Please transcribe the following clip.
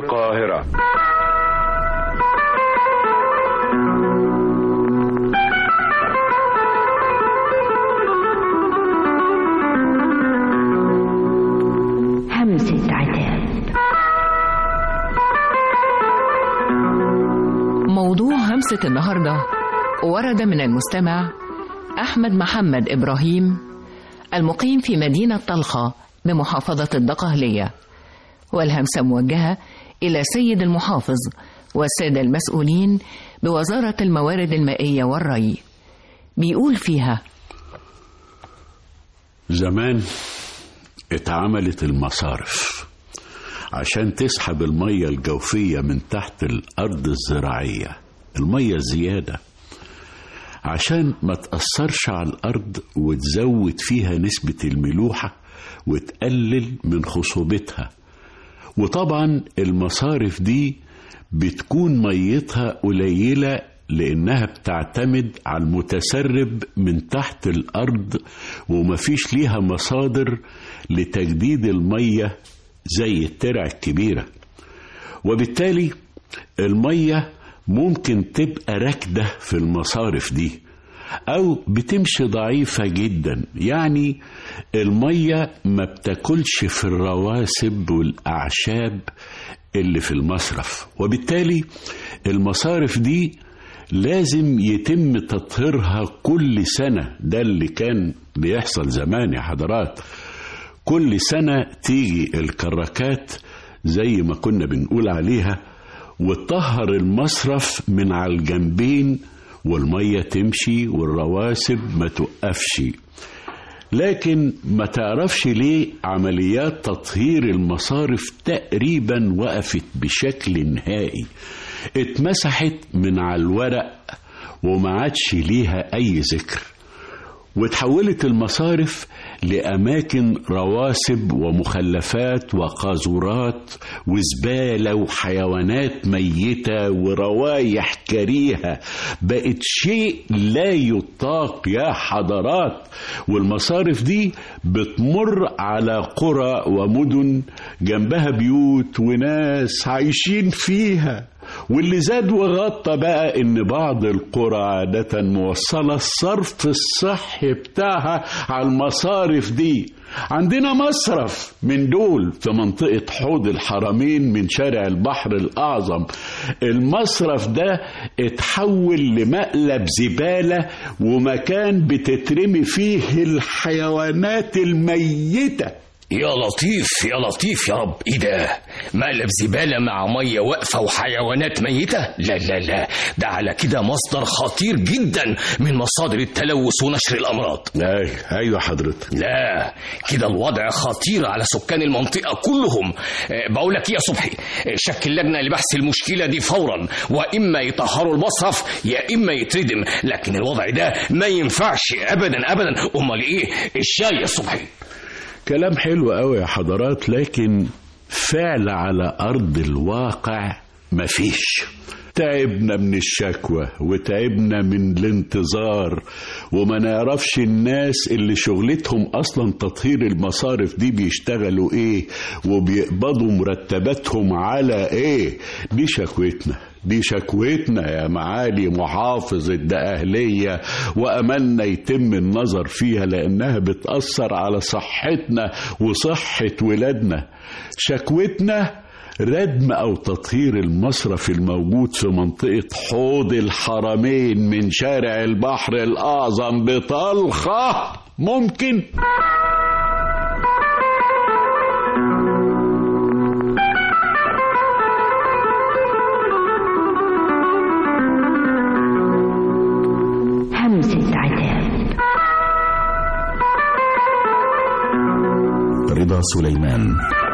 القاهرة همسة عتاب موضوع همسة النهاردة ورد من المستمع أحمد محمد إبراهيم المقيم في مدينة طلخة بمحافظة الدقهلية والهمسة موجهة إلى سيد المحافظ والسادة المسؤولين بوزارة الموارد المائية والري بيقول فيها زمان اتعملت المصارف عشان تسحب المية الجوفية من تحت الأرض الزراعية المية الزيادة عشان ما تأثرش على الأرض وتزود فيها نسبة الملوحة وتقلل من خصوبتها وطبعا المصارف دي بتكون ميتها قليلة لأنها بتعتمد على المتسرب من تحت الأرض ومفيش ليها مصادر لتجديد المية زي الترع الكبيرة وبالتالي المية ممكن تبقى راكدة في المصارف دي أو بتمشي ضعيفة جدا يعني المية ما بتاكلش في الرواسب والأعشاب اللي في المصرف وبالتالي المصارف دي لازم يتم تطهيرها كل سنة ده اللي كان بيحصل زمان يا حضرات كل سنة تيجي الكراكات زي ما كنا بنقول عليها وتطهر المصرف من على الجنبين والمية تمشي والرواسب ما توقفش لكن ما تعرفش ليه عمليات تطهير المصارف تقريبا وقفت بشكل نهائي اتمسحت من على الورق وما عادش ليها أي ذكر وتحولت المصارف لأماكن رواسب ومخلفات وقاذورات وزبالة وحيوانات ميتة وروايح كريهة بقت شيء لا يطاق يا حضرات والمصارف دي بتمر على قرى ومدن جنبها بيوت وناس عايشين فيها واللي زاد وغطى بقى ان بعض القرى عادة موصلة الصرف الصحي بتاعها على المصارف دي عندنا مصرف من دول في منطقة حوض الحرمين من شارع البحر الأعظم المصرف ده اتحول لمقلب زبالة ومكان بتترمي فيه الحيوانات الميتة يا لطيف يا لطيف يا رب ايه ده مقلب زباله مع ميه واقفه وحيوانات ميته لا لا لا ده على كده مصدر خطير جدا من مصادر التلوث ونشر الامراض أي ايوه حضرتك لا كده الوضع خطير على سكان المنطقة كلهم آه، بقول لك إيه يا صبحي آه، شكل لجنة لبحث المشكلة دي فورا وإما يطهروا المصرف يا إما يتردم لكن الوضع ده ما ينفعش أبدا أبدا أمال إيه الشاي يا صبحي كلام حلو قوي يا حضرات لكن فعل على أرض الواقع مفيش تعبنا من الشكوى وتعبنا من الانتظار وما نعرفش الناس اللي شغلتهم أصلا تطهير المصارف دي بيشتغلوا إيه وبيقبضوا مرتباتهم على إيه دي شكوتنا دي شكوتنا يا معالي محافظ الدقهلية وأملنا يتم النظر فيها لأنها بتأثر على صحتنا وصحة ولادنا شكوتنا ردم أو تطهير المصرف الموجود في منطقة حوض الحرمين من شارع البحر الأعظم بطلخة ممكن همسة عتاب رضا سليمان